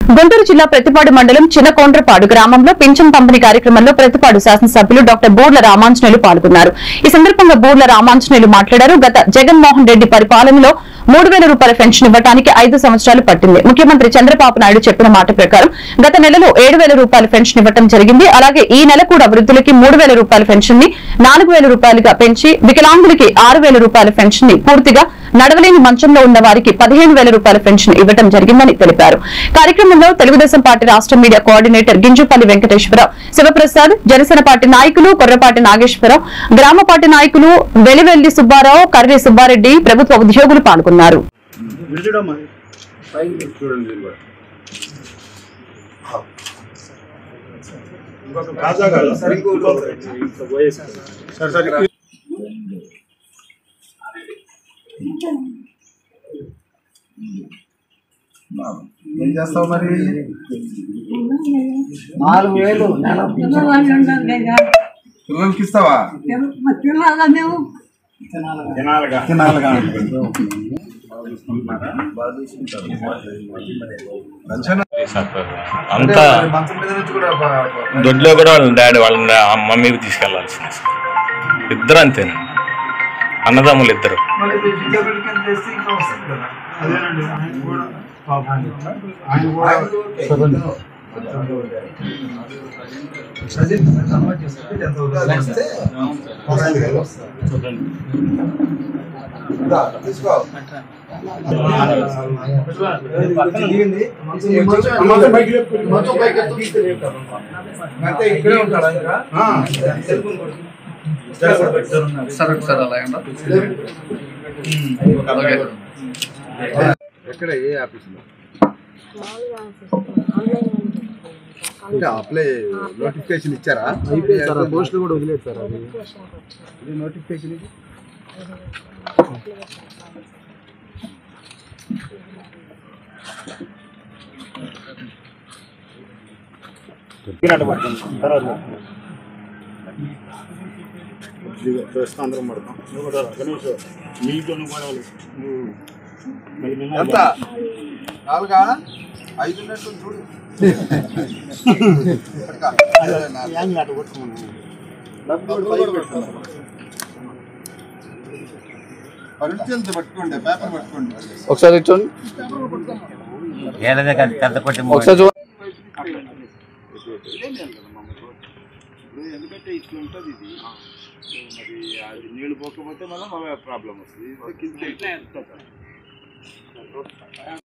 గుంటూరు జిల్లా ప్రతిపాడు మండలం చిన్నకోండ్రపాడు గ్రామంలో పింఛన్ పంపిణీ కార్యక్రమంలో ప్రతిపాడు శాసనసభ్యులు డాక్టర్ బూర్ల రామాంజనేయులు పాల్గొన్నారు ఈ సందర్భంగా బూర్ల రామాంజనేయులు మాట్లాడారు గత జగన్మోహన్ రెడ్డి పరిపాలనలో మూడు వేల రూపాయల పెన్షన్ ఇవ్వడానికి ఐదు సంవత్సరాలు పట్టింది ముఖ్యమంత్రి చంద్రబాబు నాయుడు చెప్పిన మాట ప్రకారం గత నెలలో ఏడు వేల రూపాయల పెన్షన్ ఇవ్వడం జరిగింది అలాగే ఈ నెల కూడా వృద్ధులకి మూడు వేల రూపాయల పెన్షన్ ని నాలుగు వేల రూపాయలుగా పెంచి వికలాంగులకి ఆరు వేల రూపాయల పెన్షన్ ని పూర్తిగా నడవలేని మంచంలో ఉన్న వారికి పదిహేను వేల రూపాయల పెన్షన్ ఇవ్వడం జరిగిందని తెలిపారు కార్యక్రమంలో తెలుగుదేశం పార్టీ రాష్ట్ర media coordinator Ginjupalli Venkateswara Rao Sivaprasad Janasena party నాయకులు కొర్రపాటి నాగేశ్వరరావు గ్రామ పార్టీ నాయకులు వెలివెల్లి సుబ్బారావు కర్రి సుబ్బారెడ్డి ప్రభుత్వ ఉద్యోగులు పాల్గొన్నారు ఏం చేస్తావు మరి నాలుగు వేలు నెల పిల్లలకి ఇస్తావా తినాలిగా మంచిగా అంతా మంచం మీద నుంచి కూడా బా- దొడ్లో కూడా వాళ్ళ డాడీ వాళ్ళ అమ్మ మీద తీసుకెళ్లాల్సింది ఇద్దరు అంతేనండి అన్నదమ్ములు ఇద్దరు మళ్ళీ ఇది డిజేబుల్ కింద చేస్తే ఇంకా వస్తుంది కదా అదేనండి ఆయన కూడా పాపం ఆయన కూడా ఆయన ఓకే. ప్రజెంట్ కన్వర్ట్ చేసుకుంటే ఎంత అవుతుంది? వస్తే ఒక ఐదు వేలు వస్తుంది. ఇదా, తీసుకో దిగింది. ఈ మంచం- మొత్తం పైకి లేపు. మొత్తం పైకి ఎత్తు. అంటే ఇక్కడే ఉంటాడా ఇంకా? సెల్ ఫోన్ కొట్టు. సార్ ఒకసారి అలా ఎక్కడ ఏ ఆఫీసులో అంటే అప్లై నోటిఫికేషన్ ఇచ్చారా పోస్టులు కూడా వదిలేదు సార్ అది ఇది నోటిఫికేషన్ ఇది అందరం పడతాం నువ్వు కూడా రా. గణేష్ నీతో నువ్వు పడాలి నువ్వు మళ్ళీ నిన్న ఎంత నాలుగా ఐదు ఉన్నట్టు చూడు ఇప్పటికా? నాలుగు. యాంగ్ అటు కొట్టుకున్నాను డబ్బులు పైకి పెట్టుకున్నాం. పరీక్షలతో పట్టుకోండి పేపర్ పట్టుకోండి ఒకసారి చూడండి ఒకసారి చూడండి ఇప్పుడు ఎందుకంటే ఇట్లా ఉంటుంది ఇది మరి అది నీళ్ళు పోకపోతే మళ్ళీ ప్రాబ్లం వస్తుంది కింద